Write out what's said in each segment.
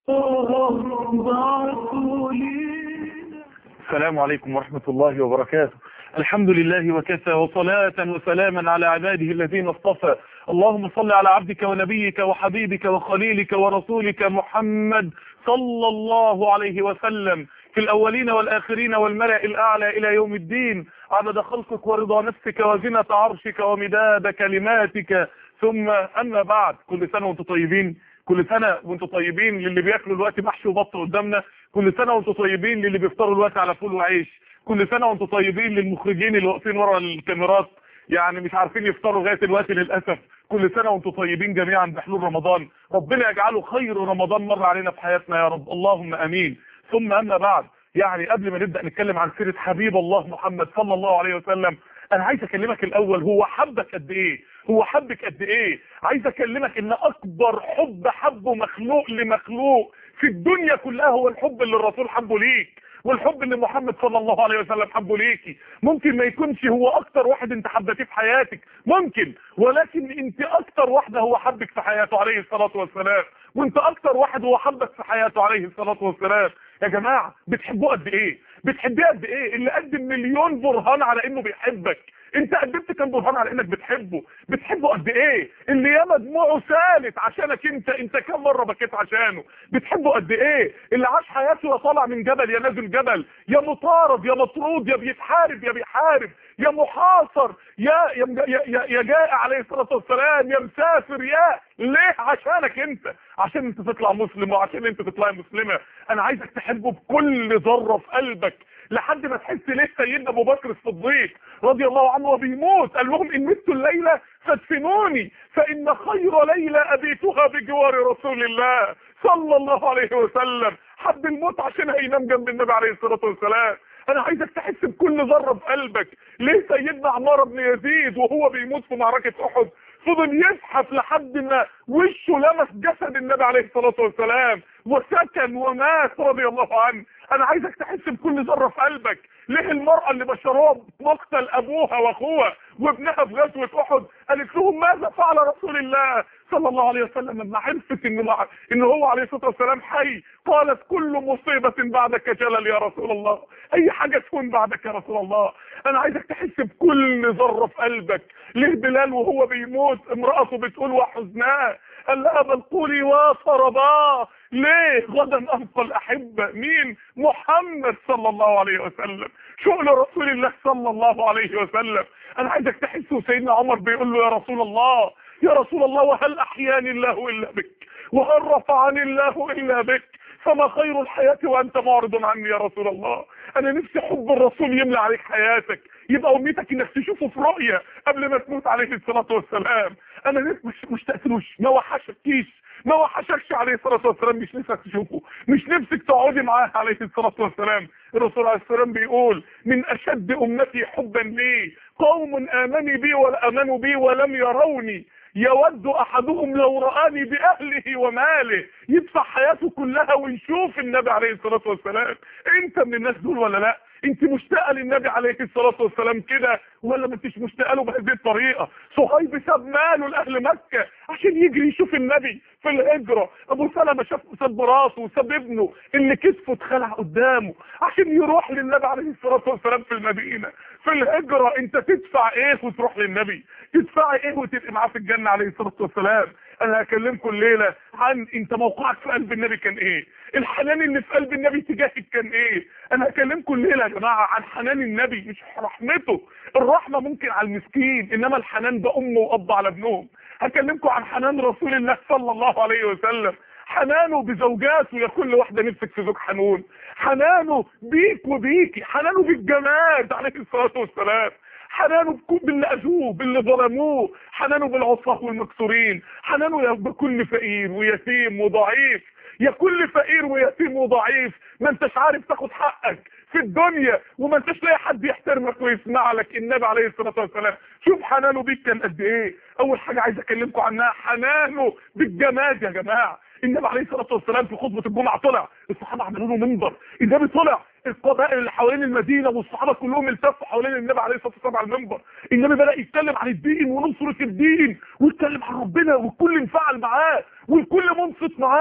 السلام عليكم ورحمة الله وبركاته الحمد لله وكفى وصلاة وسلاما على عباده الذين اصطفى اللهم صل على عبدك ونبيك وحبيبك وخليلك ورسولك محمد صلى الله عليه وسلم في الأولين والآخرين والملأ الأعلى إلى يوم الدين عدد خلقك ورضا نفسك وزنة عرشك ومداد كلماتك ثم أما بعد كل سنة وانتم طيبين كل سنة وانتم طيبين للي بياكلوا الوقت محشي وبط قدامنا كل سنة وانتم طيبين للي بيفطروا الوقت على فول وعيش كل سنة وانتم طيبين للمخرجين اللي واقفين ورا الكاميرات يعني مش عارفين يفطروا لغايه الوقت للاسف كل سنه وانتم طيبين جميعا بحلول رمضان ربنا يجعله خير رمضان مر علينا في حياتنا يا رب اللهم امين ثم اما بعد يعني قبل ما نبدا نتكلم عن سيره حبيب الله محمد صلى الله عليه وسلم انا عايز اكلمك الاول هو حبك قد ايه هو حبك قد ايه عايز اكلمك ان اكبر حب حبه مخلوق لمخلوق في الدنيا كلها هو الحب اللي الرسول حبه ليك والحب اللي محمد صلى الله عليه وسلم حبه ليكي ممكن ما يكونش هو اكتر واحد انت حبتيه في حياتك ممكن ولكن انت اكتر واحده هو حبك في حياته عليه الصلاه والسلام وانت اكتر واحد هو حبك في حياته عليه الصلاه والسلام يا جماعه بتحبوه قد ايه بتحبيه قد ايه اللي قدم مليون برهان على انه بيحبك انت قدمت كام برهان على انك بتحبه بتحبه قد ايه اللي ياما دموعه سالت عشانك انت انت كم مره بكيت عشانه بتحبه قد ايه اللي عاش حياته يا طالع من جبل يا نازل جبل يا مطارد يا مطرود يا بيتحارب يا بيحارب يا محاصر يا يا يا, يا, يا جائع عليه الصلاه والسلام يا مسافر يا ليه عشانك انت عشان انت تطلع مسلم وعشان انت تطلعي مسلمه انا عايزك تحبه بكل ذره في قلبك لحد ما تحس ليه سيدنا ابو بكر الصديق رضي الله عنه وبيموت قال لهم ان مت الليله فادفنوني فان خير ليله ابيتها بجوار رسول الله صلى الله عليه وسلم حب الموت عشان هينام جنب النبي عليه الصلاه والسلام انا عايزك تحس بكل ذره في قلبك ليه سيدنا عمار بن يزيد وهو بيموت في معركه احد فضل يزحف لحد ما وشه لمس جسد النبي عليه الصلاه والسلام وسكن ومات رضي الله عنه انا عايزك تحس بكل ذره في قلبك ليه المراه اللي بشروها مقتل ابوها واخوها وابنها في غزوه احد قالت لهم ماذا فعل رسول الله صلى الله عليه وسلم لما عرفت ان مع... ان هو عليه الصلاه والسلام حي قالت كل مصيبه بعدك جلل يا رسول الله اي حاجه تكون بعدك يا رسول الله انا عايزك تحس بكل ذره في قلبك ليه بلال وهو بيموت امراته بتقول وحزناه قال لها بل قولي وصرباه ليه غدا انقى الاحبه مين محمد صلى الله عليه وسلم شغل رسول الله صلى الله عليه وسلم انا عايزك تحس سيدنا عمر بيقول له يا رسول الله يا رسول الله وهل احياني الله الا بك وهل رفعني الله الا بك فما خير الحياة وانت معرض عني يا رسول الله انا نفسي حب الرسول يملى عليك حياتك يبقى امنيتك انك تشوفه في رؤية قبل ما تموت عليه الصلاة والسلام انا نفسي مش مش تقتلوش ما وحشكيش ما وحشكش عليه الصلاة والسلام مش نفسك تشوفه مش نفسك تقعدي معاه عليه الصلاة والسلام الرسول عليه السلام بيقول من اشد امتي حبا لي قوم امنوا بي وامنوا بي ولم يروني يود احدهم لو رآني باهله وماله يدفع حياته كلها ويشوف النبي عليه الصلاة والسلام انت من الناس دول ولا لا انت مشتاقه للنبي عليه الصلاه والسلام كده ولا ما انتش مشتاقه له بهذه الطريقه صهيب ساب ماله لاهل مكه عشان يجري يشوف النبي في الهجره ابو سلمه شاف ساب راسه وساب ابنه اللي كتفه اتخلع قدامه عشان يروح للنبي عليه الصلاه والسلام في المدينه في الهجره انت تدفع ايه وتروح للنبي تدفعي ايه وتبقي معاه في الجنه عليه الصلاه والسلام انا هكلمكم الليله عن انت موقعك في قلب النبي كان ايه الحنان اللي في قلب النبي تجاهك كان ايه انا هكلمكم الليله يا جماعه عن حنان النبي مش رحمته الرحمه ممكن على المسكين انما الحنان ده ام واب على ابنهم هكلمكم عن حنان رسول الله صلى الله عليه وسلم حنانه بزوجاته يا كل واحدة نفسك في زوج حنون حنانه بيك وبيكي حنانه بالجماد عليه الصلاة والسلام حنانه باللي اذوه باللي ظلموه حنانه بالعصاه والمكسورين حنانه بكل فقير ويتيم وضعيف يا كل فقير ويتيم وضعيف ما انتش عارف تاخد حقك في الدنيا وما انتش لاقي حد يحترمك ويسمع لك النبي عليه الصلاه والسلام شوف حنانه بيك كان قد ايه اول حاجه عايز اكلمكم عنها حنانه بالجماد يا جماعه النبي عليه الصلاه والسلام في خطبه الجمعه طلع الصحابه عملوا له منبر النبي طلع القبائل اللي حوالين المدينه والصحابه كلهم التفوا حوالين النبي عليه الصلاه والسلام على المنبر النبي بدا يتكلم عن الدين ونصره الدين ويتكلم عن ربنا والكل انفعل معاه والكل منصت معاه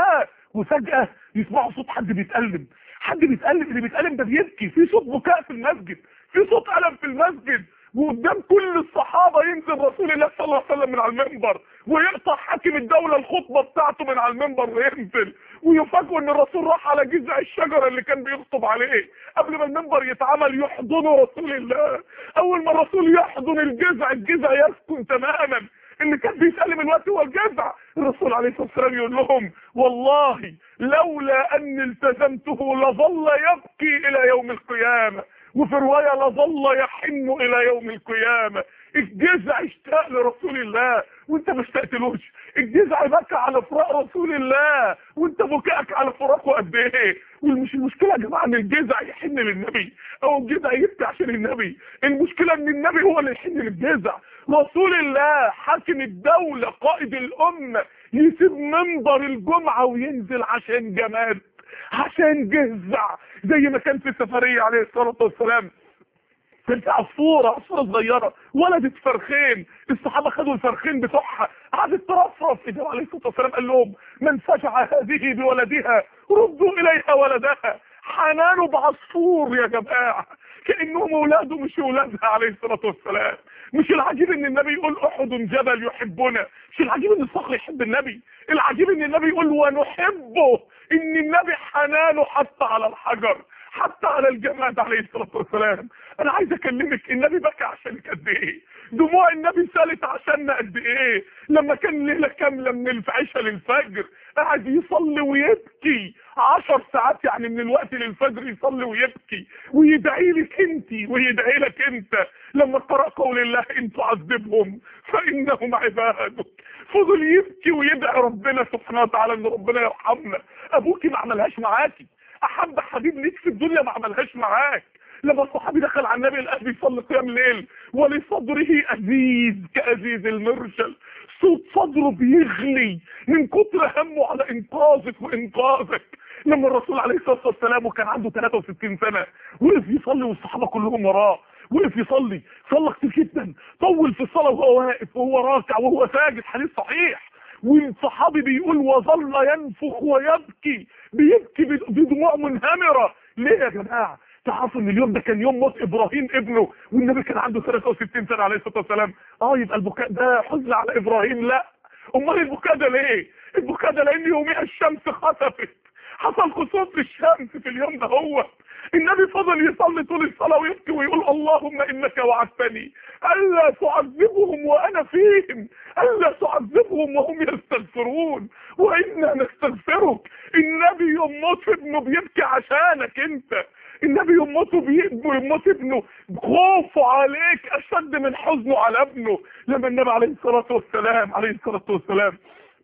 وفجاه يسمعوا صوت حد بيتألم حد بيتألم اللي بيتألم ده بيبكي في صوت بكاء في المسجد في صوت ألم في المسجد وقدام كل الصحابة ينزل رسول الله صلى الله عليه وسلم من على المنبر ويقطع حاكم الدولة الخطبة بتاعته من على المنبر وينزل ويفاجئوا ان الرسول راح على جذع الشجرة اللي كان بيخطب عليه قبل ما المنبر يتعمل يحضنوا رسول الله اول ما الرسول يحضن الجذع الجذع يسكن تماما اللي كان بيسلم الوقت هو الجذع الرسول عليه الصلاه والسلام يقول لهم والله لولا اني التزمته لظل يبكي الى يوم القيامه وفي روايه لظل يحن الى يوم القيامه الجذع اشتاق لرسول الله وانت ما اشتقتلوش الجذع بكى على فراق رسول الله وانت بكائك على فراقه قد ايه والمش المشكله يا جماعه ان الجذع يحن للنبي او الجذع يبكي عشان النبي المشكله ان النبي هو اللي يحن للجذع رسول الله حاكم الدوله قائد الامه يسيب منبر الجمعه وينزل عشان جماد عشان جذع زي ما كان في السفريه عليه الصلاه والسلام كانت عصفورة عصفورة صغيرة ولدت فرخين الصحابة خدوا الفرخين بتوعها قعدت ترفرف النبي عليه الصلاة والسلام قال لهم من فجع هذه بولدها ردوا إليها ولدها حنانه بعصفور يا جماعة كأنهم أولاده مش أولادها عليه الصلاة والسلام مش العجيب ان النبي يقول احد جبل يحبنا مش العجيب ان الصخر يحب النبي العجيب ان النبي يقول ونحبه ان النبي حنانه حتى على الحجر حتى على الجماد عليه الصلاه والسلام انا عايز اكلمك النبي بكى عشانك قد ايه دموع النبي سالت عشاننا قد ايه لما كان ليله كامله من العشاء للفجر قاعد يصلي ويبكي عشر ساعات يعني من الوقت للفجر يصلي ويبكي ويدعي لك انت ويدعي لك انت لما قرأ قول الله ان تعذبهم فانهم عبادك فضل يبكي ويدعي ربنا سبحانه وتعالى ان ربنا يرحمنا ابوكي ما عملهاش معاكي احب حبيب ليك في الدنيا ما عملهاش معاك لما الصحابي دخل على النبي الاب يصلي قيام الليل ولصدره ازيز كازيز المرشل صوت صدره بيغلي من كتر همه على انقاذك وانقاذك لما الرسول عليه الصلاه والسلام وكان عنده 63 سنه وقف يصلي والصحابه كلهم وراه وقف يصلي صلى كتير جدا طول في الصلاه وهو واقف وهو راكع وهو ساجد حديث صحيح والصحابي بيقول وظل ينفخ ويبكي بيبكي بدموع منهمره ليه يا جماعه تعرفوا ان اليوم ده كان يوم موت ابراهيم ابنه والنبي كان عنده 63 سنه عليه الصلاه والسلام اه يبقى البكاء ده حزن على ابراهيم لا امال البكاء ده ليه البكاء ده لان يوميها الشمس خسفت حصل خسوف للشمس في اليوم ده هو النبي فضل يصلي طول الصلاه ويبكي ويقول اللهم انك وعدتني الا تعذبهم وانا فيهم الا تعذبهم وهم يستغفرون وانا نستغفرك النبي يموت ابنه بيبكي عشانك انت النبي يموته بيبنه يموت ابنه خوفه عليك اشد من حزنه على ابنه لما النبي عليه الصلاه والسلام عليه الصلاه والسلام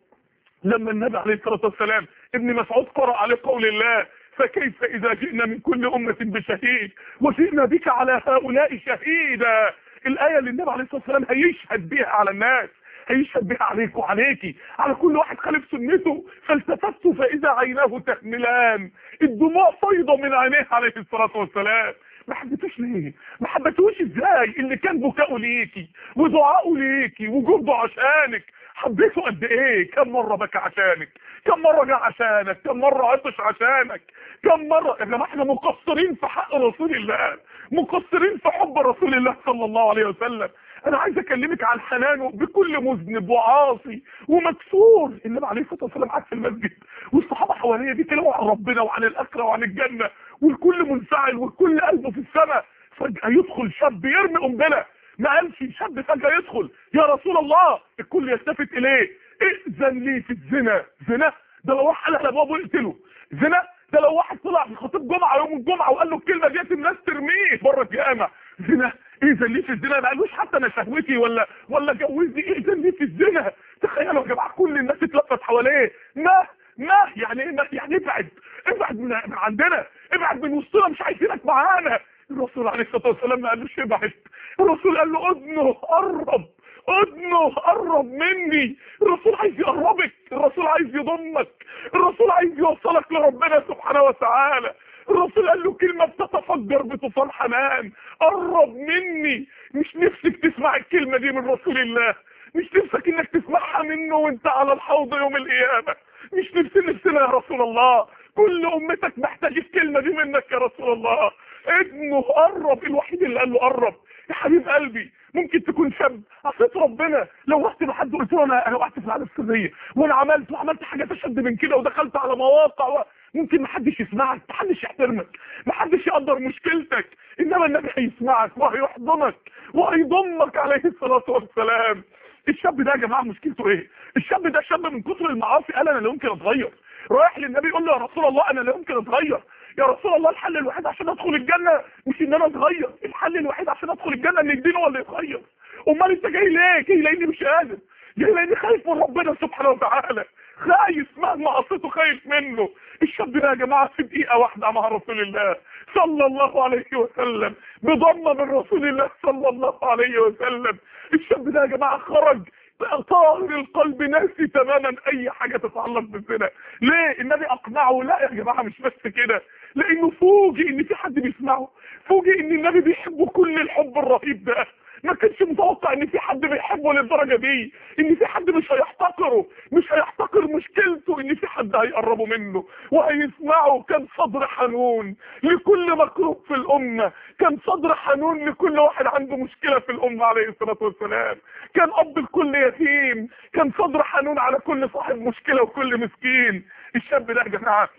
لما النبي عليه الصلاه والسلام ابن مسعود قرأ عليه قول الله فكيف إذا جئنا من كل أمة بشهيد وجئنا بك على هؤلاء شهيدا الآية اللي النبي عليه الصلاة والسلام هيشهد بها على الناس هيشهد بها عليك وعليكي على كل واحد خالف سنته فالتفت فإذا عيناه تهملان الدموع فيضة من عينيه عليه الصلاة والسلام ما حبيتوش ليه ما حبيتوش ازاي اللي كان بكاؤه ليكي ودعائه ليكي وجوده عشانك حبيته قد ايه كم مرة بكى عشانك كم مرة جه عشانك كم مرة عطش عشانك كم مرة يا جماعة احنا مقصرين في حق رسول الله مقصرين في حب رسول الله صلى الله عليه وسلم انا عايز اكلمك عن حنانه بكل مذنب وعاصي ومكسور النبي عليه الصلاه والسلام قاعد في المسجد والصحابه حواليه بيتكلموا عن ربنا وعن الاخره وعن الجنه والكل منفعل والكل قلبه في السماء فجاه يدخل شاب يرمي قنبله ما قالش شاب فجاه يدخل يا رسول الله الكل يلتفت اليه ائذن لي في الزنا زنا ده لو واحد على ابوابه يقتله زنا ده لو واحد طلع في خطيب جمعه يوم الجمعه وقال له الكلمه ديت الناس ترميه بره الجامع زنا اذن لي في الزنا ما قالوش حتى انا شهوتي ولا ولا جوزني اذن لي في الزنا تخيلوا يا جماعه كل الناس اتلفت حواليه ما ما يعني ايه ما يعني ابعد ابعد من من عندنا ابعد من وسطنا مش عايزينك معانا الرسول عليه الصلاه والسلام ما قالوش ابعد الرسول قال له اذنه قرب اذنه قرب مني الرسول عايز يقربك الرسول عايز يضمك الرسول عايز يوصلك لربنا سبحانه وتعالى الرسول قال له كلمة بتتفجر بطوفان حنان قرب مني مش نفسك تسمع الكلمة دي من رسول الله مش نفسك انك تسمعها منه وانت على الحوض يوم القيامة مش نفسي نفسنا يا رسول الله كل امتك محتاجه الكلمه دي منك يا رسول الله ابنه قرب الوحيد اللي قال له قرب يا حبيب قلبي ممكن تكون شاب عصيت ربنا لو رحت لحد قلت له انا انا وقعت في العاده السريه وانا عملت وعملت حاجات اشد من كده ودخلت على مواقع و... ممكن محدش يسمعك محدش يحترمك محدش يقدر مشكلتك انما النبي هيسمعك وهيحضنك وهيضمك عليه الصلاه والسلام الشاب ده يا جماعه مشكلته ايه الشاب ده شاب من كتر المعاصي قال انا لا يمكن اتغير رايح للنبي يقول له يا رسول الله انا لا يمكن اتغير يا رسول الله الحل الوحيد عشان ادخل الجنه مش ان انا اتغير الحل الوحيد عشان ادخل الجنه ان الدين هو اللي يتغير امال انت جاي ليه جاي لاني مش قادر جاي لاني خايف من ربنا سبحانه وتعالى خايف مهما عصيته خايف منه الشاب ده يا جماعه في دقيقه واحده مع رسول الله صلى الله عليه وسلم بضمه من رسول الله صلى الله عليه وسلم الشاب ده يا جماعه خرج طاهر القلب ناسي تماما اي حاجه تتعلق بالزنا ليه النبي اقنعه لا يا جماعه مش بس كده لانه فوجئ ان في حد بيسمعه فوجئ ان النبي بيحبه كل الحب الرهيب ده ما كانش متوقع ان في حد بيحبه للدرجه دي ان في حد مش هيحتقره مش هيحتقر مشكلته ان في حد هيقربه منه وهيسمعه كان صدر حنون لكل مكروب في الامه كان صدر حنون لكل واحد عنده مشكله في الامه عليه الصلاه والسلام كان اب لكل يتيم كان صدر حنون على كل صاحب مشكله وكل مسكين الشاب ده يا جماعه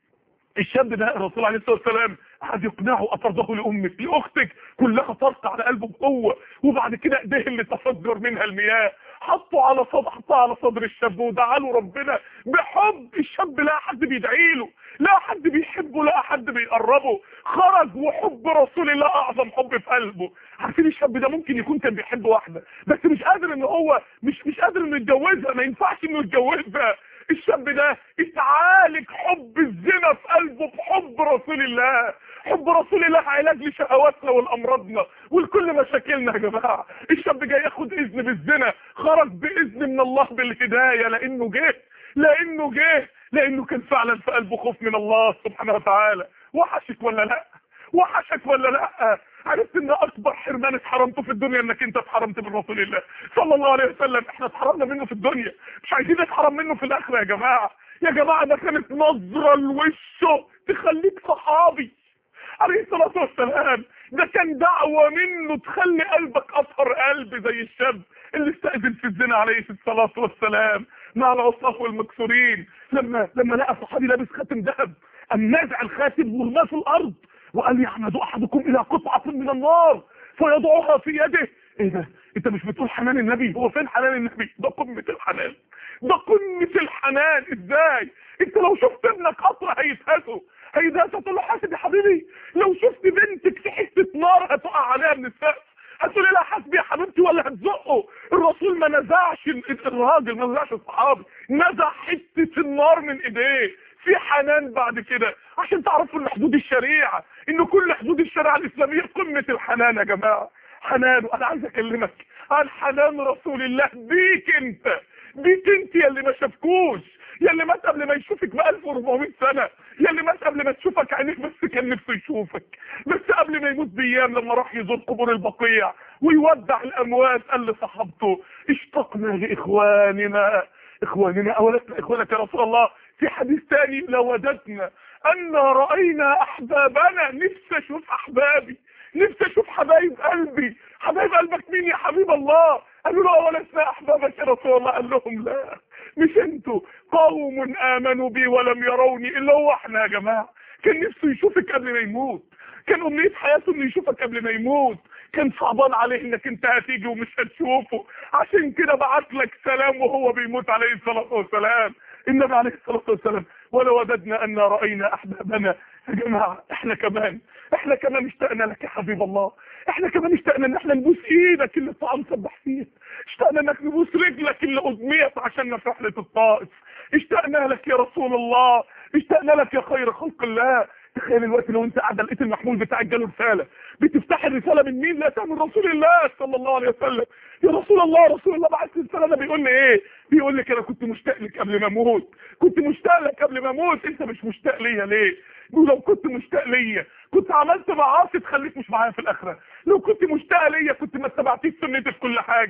الشاب ده الرسول عليه الصلاه والسلام قعد يقنعه اطرده لامك لاختك كلها طرق على قلبه بقوه وبعد كده ايديه اللي تفجر منها المياه حطه على صدر حطه على صدر الشاب ودعا له ربنا بحب الشاب لا حد بيدعي له لا حد بيحبه لا حد بيقربه خرج وحب رسول الله اعظم حب في قلبه عارفين الشاب ده ممكن يكون كان بيحب واحده بس مش قادر ان هو مش مش قادر انه يتجوزها ما ينفعش انه يتجوزها الشاب ده اتعالج حب الزنا في قلبه بحب رسول الله حب رسول الله علاج لشهواتنا والامراضنا ولكل مشاكلنا يا جماعه الشاب جاي ياخد اذن بالزنا خرج باذن من الله بالهدايه لانه جه لانه جه لانه كان فعلا في قلبه خوف من الله سبحانه وتعالى وحشك ولا لا وحشك ولا لا عرفت ان اكبر حرمان اتحرمته في الدنيا انك انت اتحرمت من رسول الله صلى الله عليه وسلم احنا اتحرمنا منه في الدنيا مش عايزين نتحرم منه في الاخره يا جماعه يا جماعه ده كانت نظره لوشه تخليك صحابي عليه الصلاه والسلام ده كان دعوه منه تخلي قلبك اطهر قلب زي الشاب اللي استأذن في الزنا عليه الصلاه والسلام مع العصاة والمكسورين لما لما لقى صحابي لابس خاتم ذهب قام نازع الخاتم ورماه في الارض وقال يحمد احدكم الى قطعه من النار فيضعها في يده ايه ده انت مش بتقول حنان النبي هو فين حنان النبي ده قمه الحنان ده قمه الحنان ازاي انت لو شفت ابنك قطره هيتهزه هيتهزه تقول له حاسب يا حبيبي لو شفت بنتك في حته نار هتقع عليها من السقف هتقول لها حسبي يا حبيبتي ولا هتزقه الرسول ما نزعش الراجل ما نزعش الصحابي نزع حته النار من ايديه في حنان بعد كده عشان تعرفوا ان حدود الشريعه ان كل حدود الشريعه الاسلاميه قمه الحنان يا جماعه حنان وانا عايز اكلمك عن حنان رسول الله بيك انت بيك انت يا اللي ما شافكوش يا اللي مات قبل ما يشوفك ب 1400 سنه يا اللي مات قبل ما تشوفك عينيك بس كان نفسه يشوفك بس قبل ما يموت بايام لما راح يزور قبور البقيع ويودع الاموات قال لصحابته اشتقنا لاخواننا اخواننا اولتنا اخوانك يا رسول الله في حديث تاني لوددنا ان راينا احبابنا نفسي اشوف احبابي نفسي اشوف حبايب قلبي حبايب قلبك مين يا حبيب الله قالوا له ولسنا احبابك يا رسول الله قال لهم لا مش انتوا قوم امنوا بي ولم يروني الا هو احنا يا جماعه كان نفسه يشوفك قبل ما يموت كان امنيه حياته انه يشوفك قبل ما يموت كان صعبان عليه انك انت هتيجي ومش هتشوفه عشان كده بعت لك سلام وهو بيموت عليه الصلاه والسلام النبي عليه الصلاه والسلام ولو وددنا ان راينا احبابنا يا جماعه احنا كمان احنا كمان اشتقنا لك يا حبيب الله احنا كمان اشتقنا ان احنا نبوس ايدك اللي الطعام سبح فيها اشتقنا انك نبوس رجلك اللي ادميت عشان في رحله الطائف اشتقنا لك يا رسول الله اشتقنا لك يا خير خلق الله تخيل الوقت لو انت قاعده لقيت المحمول بتاعك جاله رساله بتفتح الرساله من مين لا من رسول الله صلى الله عليه وسلم يا رسول الله رسول الله بعت لي رساله ده بيقول لي ايه بيقول لك انا كنت مشتاق لك قبل ما اموت كنت مشتاق لك قبل ما اموت انت مش مشتاق ليا ليه لو كنت مشتاق ليا كنت عملت معاصي تخليك مش معايا في الاخره لو كنت مشتاق ليا كنت ما اتبعتيش سنتي في كل حاجه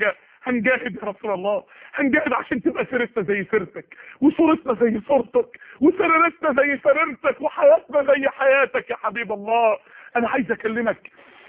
هنجاهد يا رسول الله هنجاهد عشان تبقى سيرتنا زي سيرتك وصورتنا زي صورتك وسريرتنا زي سريرتك وحياتنا زي حياتك يا حبيب الله انا عايز اكلمك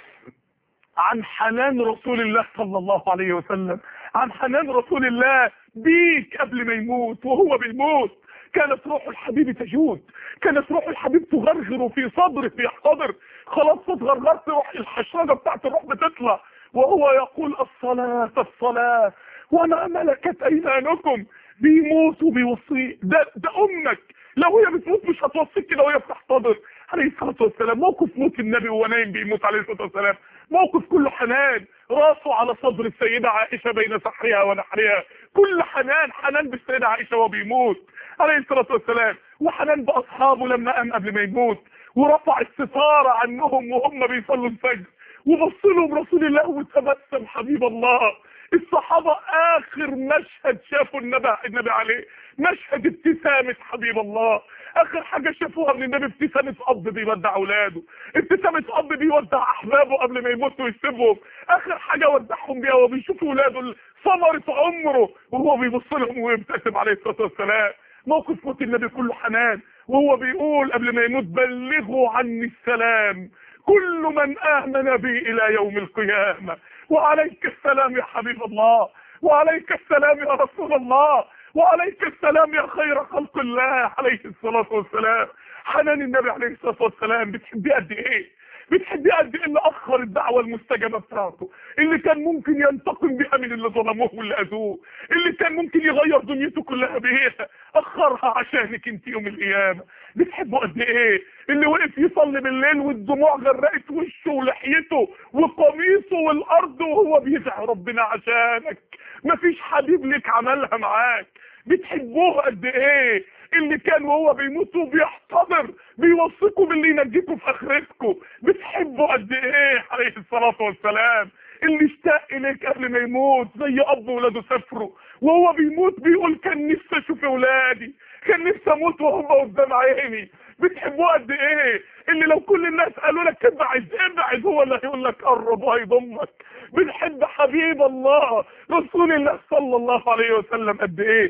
عن حنان رسول الله صلى الله عليه وسلم عن حنان رسول الله بيك قبل ما يموت وهو بيموت كانت روح الحبيب تجود كانت روح الحبيب تغرغر في صدره يحتضر خلاص صوت غرغرت روح الحشرجه بتاعت الروح بتطلع وهو يقول الصلاة الصلاة وما ملكت ايمانكم بيموت وبيوصي ده ده امك لو هي بتموت مش هتوصيك كده وهي بتحتضر عليه الصلاه والسلام موقف موت النبي وهو نايم بيموت عليه الصلاه والسلام موقف كله حنان راسه على صدر السيده عائشه بين سحرها ونحرها كل حنان حنان بالسيده عائشه وهو بيموت عليه الصلاه والسلام وحنان باصحابه لما قام قبل ما يموت ورفع الستاره عنهم وهم بيصلوا الفجر وبص لهم رسول الله وتبسم حبيب الله الصحابة آخر مشهد شافوا النبي النبي عليه مشهد ابتسامة حبيب الله آخر حاجة شافوها من النبي ابتسامة أب بيودع أولاده ابتسامة أب بيودع أحبابه قبل ما يموتوا ويسيبهم آخر حاجة ودعهم بيها وهو بيشوف أولاده ثمرة عمره وهو بيبص لهم ويبتسم عليه الصلاة والسلام موقف موت النبي كله حنان وهو بيقول قبل ما يموت بلغوا عني السلام كل من آمن بي إلى يوم القيامة وعليك السلام يا حبيب الله وعليك السلام يا رسول الله وعليك السلام يا خير خلق الله عليه الصلاة والسلام حنان النبي عليه الصلاة والسلام بتحبيه قد ايه بتحبيه قد ايه اللي اخر الدعوة المستجابة بتاعته اللي كان ممكن ينتقم بها من اللي ظلموه واللي اذوه اللي كان ممكن يغير دنيته كلها بيها اخرها عشانك انت يوم القيامة بتحبه قد ايه اللي وقف يصلي بالليل والدموع غرقت وشه ولحيته وقميصه والارض وهو بيدعي ربنا عشانك مفيش حبيب لك عملها معاك بتحبوه قد ايه اللي كان وهو بيموت وبيحتضر بيوصيكم باللي ينجيكم في اخرتكم بتحبوا قد ايه عليه الصلاه والسلام اللي اشتاق اليك قبل ما يموت زي اب ولاده سافروا وهو بيموت بيقول كان نفسي اشوف اولادي كان نفسي اموت وهم قدام عيني بتحبوه قد ايه اللي لو كل الناس قالوا لك ابعد ابعد هو اللي هيقول لك قرب وهيضمك بنحب حبيب الله رسول الله صلى الله عليه وسلم قد ايه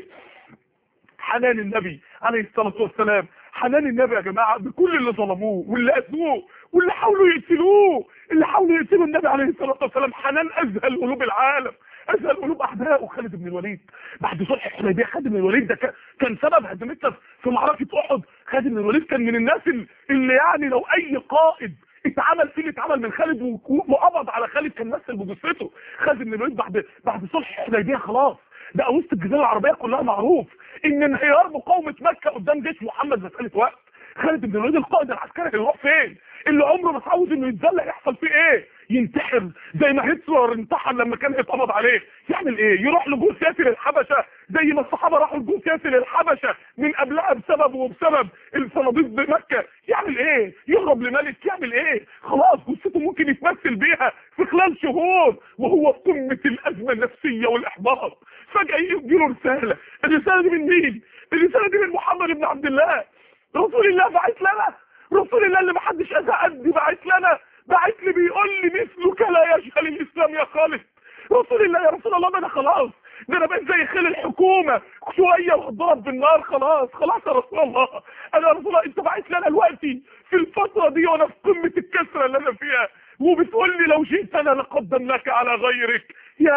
حنان النبي عليه الصلاه والسلام حنان النبي يا جماعه بكل اللي ظلموه واللي اذوه واللي حاولوا يقتلوه اللي حاولوا يقتلوا النبي عليه الصلاه والسلام حنان اذهل قلوب العالم اذهل قلوب اعدائه خالد بن الوليد بعد صلح الحديبيه خالد بن الوليد ده كان سبب هزيمتنا في معركه احد خالد بن الوليد كان من الناس اللي يعني لو اي قائد اتعمل فيه اللي اتعمل من خالد وقبض على خالد كان مثل بجثته خالد بن الوليد بعد بعد صلح الحديبيه خلاص بقى وسط الجزيره العربيه كلها معروف ان انهيار مقاومه مكه قدام جيش محمد مساله وقت خالد بن الوليد القائد العسكري هيروح فين اللي عمره ما اتعود انه يتذل يحصل فيه ايه ينتحر زي ما هتلر انتحر لما كان اتقبض عليه يعمل ايه يروح لجول سياسي للحبشه زي ما الصحابه راحوا لجول سياسي للحبشه من قبلها بسبب وبسبب الصناديق بمكه يعمل ايه يهرب لملك يعمل ايه خلاص جثته ممكن يتمثل بيها في خلال شهور وهو في قمه الازمه النفسيه والاحباط فجاه يجي له رساله الرساله دي من مين الرساله دي من محمد بن عبد الله رسول الله بعت لنا رسول الله اللي محدش اذى قدي بعت لنا بعت لي بيقول لي مثلك لا يجهل الاسلام يا خالد رسول الله يا رسول الله ما انا خلاص ده انا بقيت زي خيل الحكومه شويه وهضرب بالنار خلاص خلاص يا رسول الله انا يا رسول الله انت بعت لنا دلوقتي في الفتره دي وانا في قمه الكسره اللي انا فيها وبتقول لي لو جئت انا لقدمناك على غيرك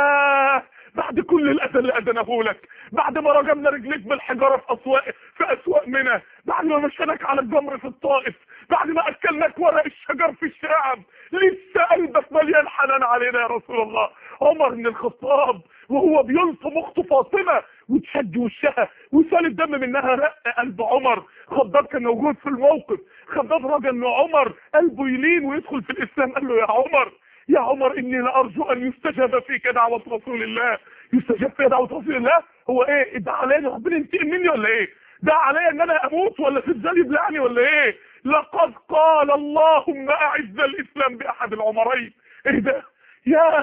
يا بعد كل الاذى اللي اذنه لك بعد ما رجمنا رجليك بالحجاره في اسواق في اسواق منى بعد ما مشيناك على الجمر في الطائف بعد ما اكلناك ورق الشجر في الشعب لسه قلبك مليان حنان علينا يا رسول الله عمر بن الخطاب وهو بيلطم اخته فاطمه وتشج وشها وسال الدم منها رق قلب عمر خباب كان موجود في الموقف خباب رجل ان عمر قلبه يلين ويدخل في الاسلام قال له يا عمر يا عمر اني لارجو ان يستجاب فيك دعوه رسول الله يستجاب فيا دعوه رسول الله هو ايه ادعى عليا ربنا ينتقم مني ولا ايه ده عليا ان انا اموت ولا في الزل يبلعني ولا ايه لقد قال اللهم اعز الاسلام باحد العمرين ايه ده يا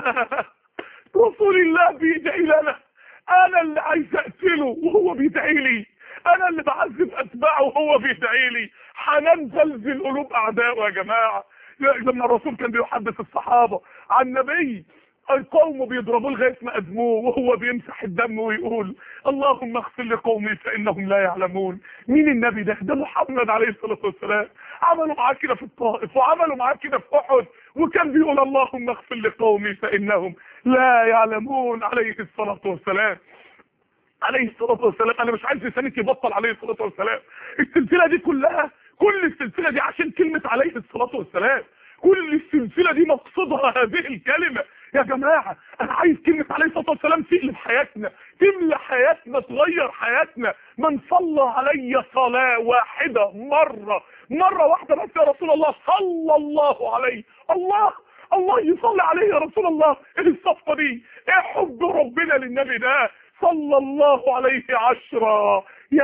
رسول الله بيدعي لنا انا اللي عايز اقتله وهو بيدعي لي انا اللي بعذب اتباعه وهو بيدعي لي حنان زلزل قلوب اعدائه يا جماعه لما الرسول كان بيحدث الصحابه عن نبي القوم بيضربوه لغايه ما ادموه وهو بيمسح الدم ويقول اللهم اغفر لقومي فانهم لا يعلمون مين النبي ده ده محمد عليه الصلاه والسلام عملوا معاه كده في الطائف وعملوا معاه كده في احد وكان بيقول اللهم اغفر لقومي فانهم لا يعلمون عليه الصلاه والسلام عليه الصلاه والسلام انا مش عايز لساني يبطل عليه الصلاه والسلام السلسله دي كلها كل السلسله دي عشان كلمه عليه الصلاه والسلام كل السلسله دي مقصودها هذه الكلمه يا جماعه انا عايز كلمه عليه الصلاه والسلام تقلب حياتنا تملى حياتنا تغير حياتنا من صلى علي صلاه واحده مره مره واحده بس يا رسول الله صلى الله عليه الله الله يصلي عليه يا رسول الله ايه الصفقه دي ايه حب ربنا للنبي ده صلى الله عليه عشرا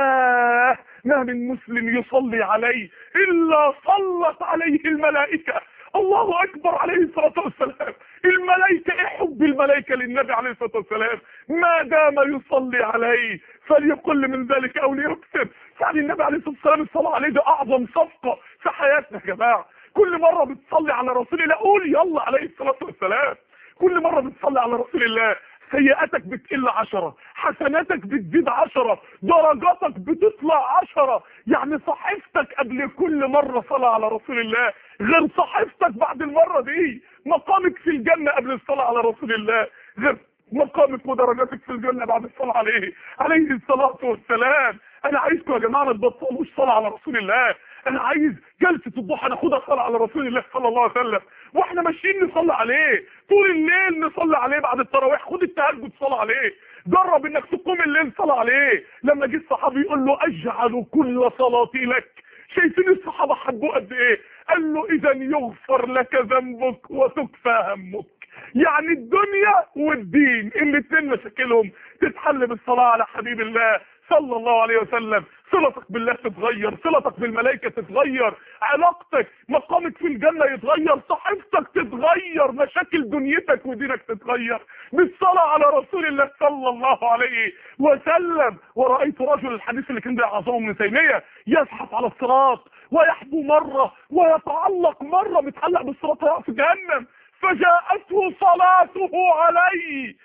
يا ما من مسلم يصلي عليه إلا صلت عليه الملائكة الله أكبر عليه الصلاة والسلام الملائكة ايه حب الملائكة للنبي عليه الصلاة والسلام ما دام يصلي عليه فليقل من ذلك أو ليكتب يعني النبي عليه الصلاة والسلام الصلاة عليه ده أعظم صفقة في حياتنا يا جماعة كل مرة بتصلي على رسول الله قول يلا عليه الصلاة والسلام كل مرة بتصلي على رسول الله سيئاتك بتقل عشرة حسناتك بتزيد عشرة درجاتك بتطلع عشرة يعني صحيفتك قبل كل مرة صلاة على رسول الله غير صحيفتك بعد المرة دي مقامك في الجنة قبل الصلاة على رسول الله غير مقامك ودرجاتك في الجنة بعد الصلاة عليه عليه الصلاة والسلام انا عايزكم يا جماعة ما تبطلوش صلاة على رسول الله انا عايز جلسة الضحى ناخدها صلاة على رسول الله صلى الله عليه وسلم واحنا ماشيين نصلي عليه طول الليل نصلي عليه بعد التراويح خد التهجد صلاه عليه جرب انك تقوم الليل صلاه عليه لما جه الصحابي يقول له اجعل كل صلاتي لك شايفين الصحابه حبوه قد ايه قال له اذا يغفر لك ذنبك وتكفى همك يعني الدنيا والدين الاثنين مشاكلهم تتحل بالصلاه على حبيب الله صلى الله عليه وسلم صلتك بالله تتغير صلتك بالملائكة تتغير علاقتك مقامك في الجنة يتغير صحيفتك تتغير مشاكل دنيتك ودينك تتغير بالصلاة على رسول الله صلى الله عليه وسلم ورأيت رجل الحديث اللي كان بيعظمه من تيمية يزحف على الصراط ويحبو مرة ويتعلق مرة متعلق بالصراط في جهنم فجاءته صلاته عليه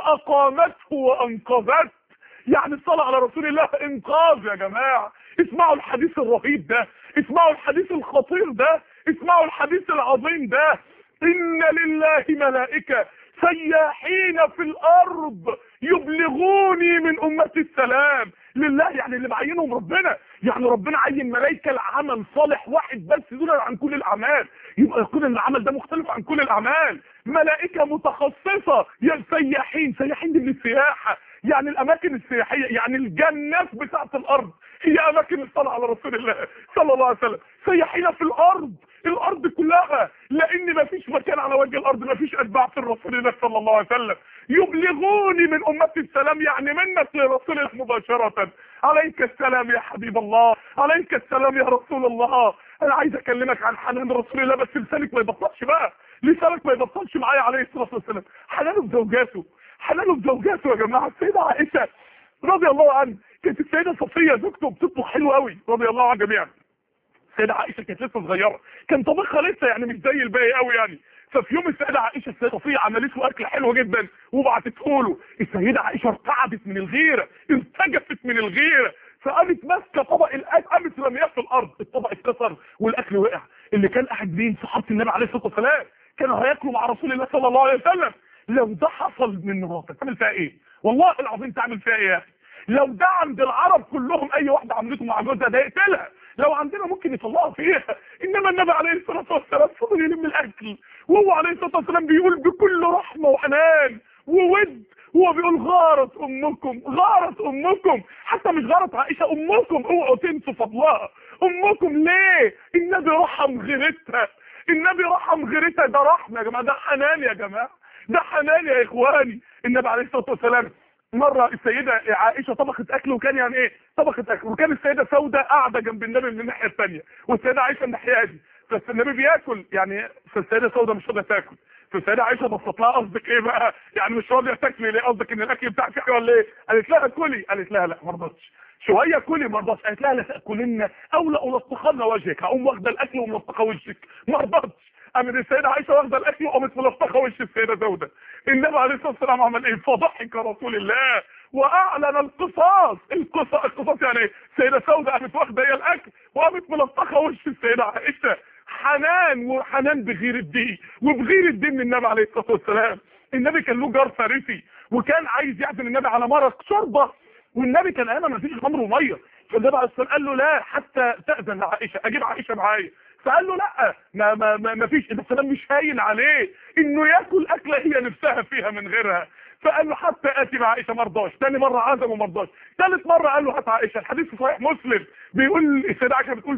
فأقامته وأنقذته يعني الصلاة على رسول الله انقاذ يا جماعة اسمعوا الحديث الرهيب ده اسمعوا الحديث الخطير ده اسمعوا الحديث العظيم ده ان لله ملائكة سياحين في الارض يبلغوني من امتي السلام لله يعني اللي معينهم ربنا يعني ربنا عين ملائكه لعمل صالح واحد بس دون عن كل الاعمال يبقى يكون العمل ده مختلف عن كل الاعمال ملائكه متخصصه يا سياحين سياحين دي من السياحه يعني الاماكن السياحيه يعني الجنات بتاعت الارض هي اماكن الصلاه على رسول الله صلى الله عليه وسلم سياحين في الارض الارض كلها لان ما فيش مكان على وجه الارض ما فيش اتباع في الرسول الله صلى الله عليه وسلم يبلغوني من امتي السلام يعني منك لرسول الله مباشره عليك السلام يا حبيب الله عليك السلام يا رسول الله انا عايز اكلمك عن حنان رسول الله بس لسانك ما يبطلش بقى لسانك ما يبطلش معايا عليه الصلاه والسلام حنانه بزوجاته حنانه بزوجاته يا جماعه السيده عائشه رضي الله عنها كانت السيده صفيه زوجته بتطبخ حلو قوي رضي الله عن جميعا السيده عائشه كانت لسه صغيره كان طبخها لسه يعني مش زي الباقي قوي يعني ففي يوم السيده عائشه السيده صفيه عملت له اكل حلو جدا وبعتته له السيده عائشه ارتعبت من الغيره ارتجفت من الغيره فقامت ماسكه طبق الاكل قامت رمياه في الارض الطبق اتكسر والاكل وقع اللي كان قاعد بين صحابه النبي عليه الصلاه والسلام كانوا هياكلوا مع رسول الله صلى الله عليه وسلم لو ده حصل من مراتك تعمل فيها ايه والله العظيم تعمل فيها ايه يا اخي لو ده عند العرب كلهم اي واحده عملته مع جوزها ده يقتلها لو عندنا ممكن يطلعها فيها انما النبي عليه الصلاه والسلام فضل يلم الاكل وهو عليه الصلاه والسلام بيقول بكل رحمه وحنان وود هو بيقول غارت امكم غارت امكم حتى مش غارت عائشه امكم اوعوا تنسوا فضلها امكم ليه النبي رحم غيرتها النبي رحم غيرتها ده رحمه يا جماعه ده حنان يا جماعه ده حنان يا اخواني النبي عليه الصلاه والسلام مره السيده عائشه طبخت اكل وكان يعني ايه طبخت اكل وكان السيده سوده قاعده جنب النبي من الناحيه الثانيه والسيده عائشه الناحيه دي فالنبي بياكل يعني فالسيده سوده مش راضيه تاكل فالسيده عائشه بصت لها قصدك ايه بقى يعني مش راضيه تاكلي ليه قصدك ان الاكل بتاعك حلو ولا ايه قالت لها كلي قالت لها لا ما رضتش شويه كلي ما رضتش قالت لها لا تاكلن او لا الطخن وجهك هقوم واخده الاكل وملطخه وشك ما رضتش قامت السيده عائشه واخده الاكل وقامت ملطخه وش السيده سوده النبي عليه الصلاه والسلام عمل ايه فضحك رسول الله واعلن القصاص القصاص القصاص يعني ايه السيده سوده قامت واخده هي الاكل وقامت ملطخه وش السيده عائشه حنان وحنان بغير الدين وبغير الدين من النبي عليه الصلاه والسلام النبي كان له جار فارسي وكان عايز يعزم النبي على مرق شوربه والنبي كان انا ما فيش خمر وميه فالنبي عليه الصلاه قال له لا حتى تاذن لعائشه اجيب عائشه معايا فقال له لا ما ما ما, ما فيش السلام مش هاين عليه انه ياكل اكله هي نفسها فيها من غيرها فقال له حتى اتي بعائشه ما رضاش ثاني مره عزم وما رضاش ثالث مره قال له هات عائشه الحديث في صحيح مسلم بيقول السيده عائشه بتقول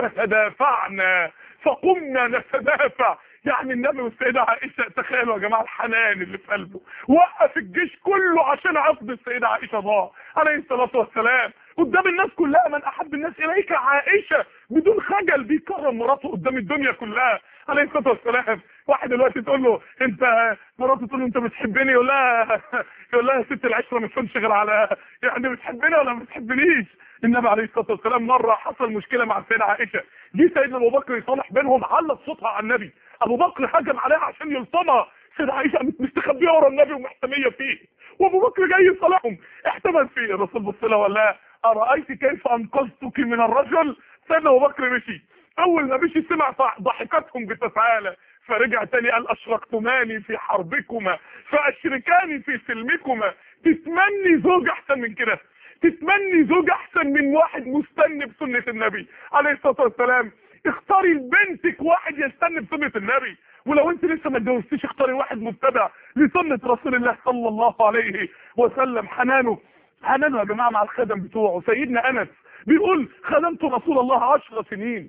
فتدافعنا فقمنا نتدافع يعني النبي والسيدة عائشة تخيلوا يا جماعة الحنان اللي في قلبه وقف الجيش كله عشان عقد السيدة عائشة ضاع عليه الصلاة والسلام قدام الناس كلها من أحب الناس إليك عائشة بدون خجل بيكرم مراته قدام الدنيا كلها عليه الصلاة والسلام واحد دلوقتي تقول له انت مراته تقول له انت بتحبني يقول لها يقول لها ست العشرة مش غير على يعني بتحبني ولا ما بتحبنيش النبي عليه الصلاه والسلام مره حصل مشكله مع السيده عائشه جه سيدنا ابو بكر يصالح بينهم علق صوتها على النبي ابو بكر هجم عليها عشان يلطمها السيده عائشه قامت مستخبيه ورا النبي ومحتميه فيه وابو بكر جاي يصالحهم احتمل فيه الرسول بص لها ولا لا ارايت كيف انقذتك من الرجل سيدنا ابو بكر مشي اول ما مشي سمع ضحكتهم بتفعاله فرجع تاني قال اشركتماني في حربكما فاشركاني في سلمكما تتمني زوج احسن من كده تتمني زوج احسن من واحد مستني بسنة النبي عليه الصلاة والسلام اختاري لبنتك واحد يستني بسنة النبي ولو انت لسه ما اتجوزتيش اختاري واحد متبع لسنة رسول الله صلى الله عليه وسلم حنانه حنانه يا جماعة مع الخدم بتوعه سيدنا انس بيقول خدمت رسول الله عشر سنين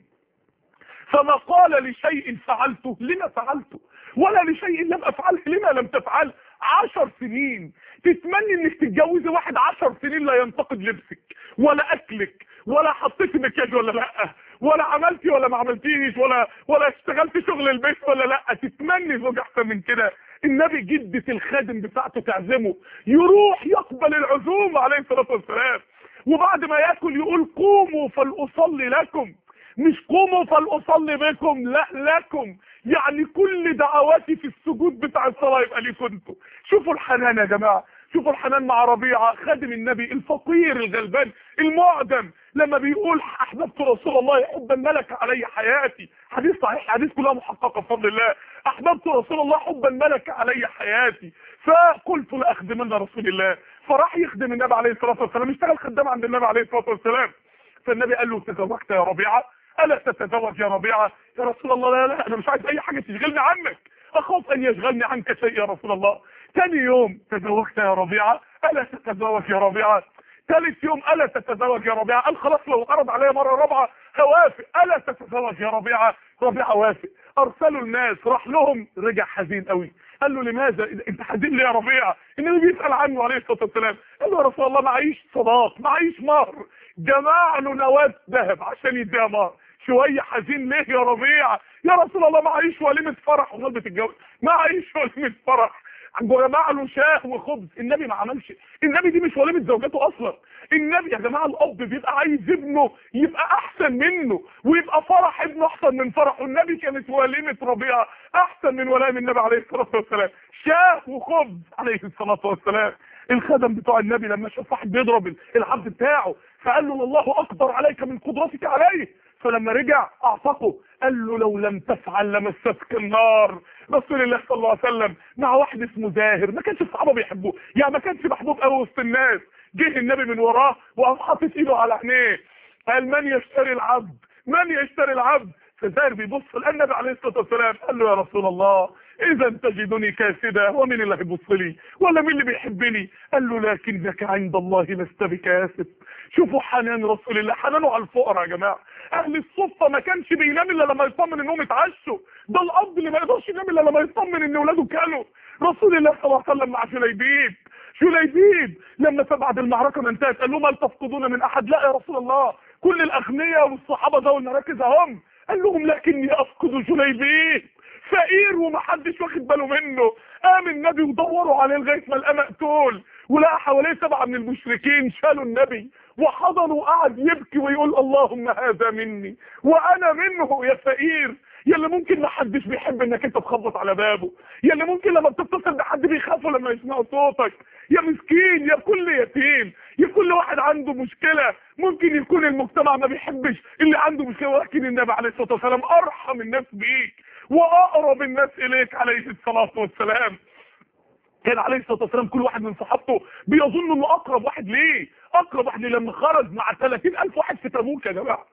فما قال لشيء فعلته لما فعلته ولا لشيء لم افعله لما لم تفعل عشر سنين تتمني انك تتجوزي واحد عشر سنين لا ينتقد لبسك ولا اكلك ولا حطيتي مكياج ولا لا ولا عملتي ولا ما عملتيش ولا ولا اشتغلتي شغل البيت ولا لا تتمني زوج احسن من كده النبي جدة الخادم بتاعته تعزمه يروح يقبل العزومة عليه الصلاة والسلام وبعد ما ياكل يقول قوموا فلأصلي لكم مش قوموا فلأصلي بكم لا لكم يعني كل دعواتي في السجود بتاع الصلاة يبقى ليكم انتوا شوفوا الحنان يا جماعة شوفوا الحنان مع ربيعة خادم النبي الفقير الغلبان المعدم لما بيقول احببت رسول الله حبا ملك علي حياتي حديث صحيح حديث كلها محققة بفضل الله احببت رسول الله حبا ملك علي حياتي فقلت لاخدمن رسول الله فراح يخدم النبي عليه الصلاة والسلام اشتغل خدام عند النبي عليه الصلاة والسلام فالنبي قال له تزوجت يا ربيعة ألا تتزوج يا ربيعة يا رسول الله لا لا أنا مش عايز أي حاجة تشغلني عنك أخاف أن يشغلني عنك شيء يا رسول الله ثاني يوم تزوجت يا ربيعة ألا تتزوج يا ربيعة ثالث يوم ألا تتزوج يا ربيعة قال خلاص لو عرض عليا مرة رابعة هوافق ألا تتزوج يا ربيعة ربيعة وافق أرسلوا الناس راح لهم رجع حزين قوي قال له لماذا انت حزين ليه يا ربيعة النبي بيسأل عنه عليه الصلاة والسلام قال له يا رسول الله معيش صداق معيش مهر جمع له نواة ذهب عشان يديها مهر شوية حزين ليه يا ربيع يا رسول الله معيش وليمة فرح امال بتتجوز معيش وليمة فرح جمع له شاه وخبز النبي ما عملش النبي دي مش وليمة زوجته اصلا النبي يا جماعة الاب بيبقى عايز ابنه يبقى احسن منه ويبقى فرح ابنه احسن من فرحه النبي كانت وليمة ربيعة احسن من ولائم النبي عليه الصلاة والسلام شاه وخبز عليه الصلاة والسلام الخدم بتوع النبي لما شاف واحد بيضرب العبد بتاعه فقال له الله اقدر عليك من قدرتك عليه فلما رجع اعتقه قال له لو لم تفعل لمستك النار رسول الله صلى الله عليه وسلم مع واحد اسمه زاهر ما كانش الصحابه بيحبوه يعني ما كانش محبوب قوي وسط الناس جه النبي من وراه وقام حاطط ايده على عينيه قال من يشتري العبد من يشتري العبد فزاهر بيبص النبي عليه الصلاه والسلام قال له يا رسول الله اذا تجدني كاسدا ومين اللي هيبص لي ولا مين اللي بيحبني قال له لكنك عند الله لست بكاسب شوفوا حنان رسول الله حنانه على الفقراء يا جماعه اهل الصفه ما كانش بينام الا لما يطمن انهم اتعشوا ده الاب اللي ما يقدرش ينام الا لما يطمن ان اولاده كانوا رسول الله صلى الله عليه وسلم مع جليبيب جليبيب لما بعد المعركه ما انتهت قال لهم هل تفقدون من احد لا يا رسول الله كل الاغنياء والصحابه ذوي المراكز هم قال لهم لكني افقد جليبيب فقير ومحدش واخد باله منه قام النبي ودوروا عليه لغايه ما لقى مقتول ولقى حواليه سبعه من المشركين شالوا النبي وحضنوا وقعد يبكي ويقول اللهم هذا مني وانا منه يا فقير يا اللي ممكن ما حدش بيحب انك انت تخبط على بابه يا اللي ممكن لما بتتصل بحد بيخافوا لما يسمعوا صوتك يا مسكين يا كل يتيم يا كل واحد عنده مشكلة ممكن يكون المجتمع ما بيحبش اللي عنده مشكلة ولكن النبي عليه الصلاة والسلام ارحم الناس بيك واقرب الناس اليك عليه الصلاة والسلام كان عليه الصلاه والسلام كل واحد من صحابته بيظن انه اقرب واحد ليه اقرب واحد ليه لما خرج مع 30000 واحد في تبوك يا جماعه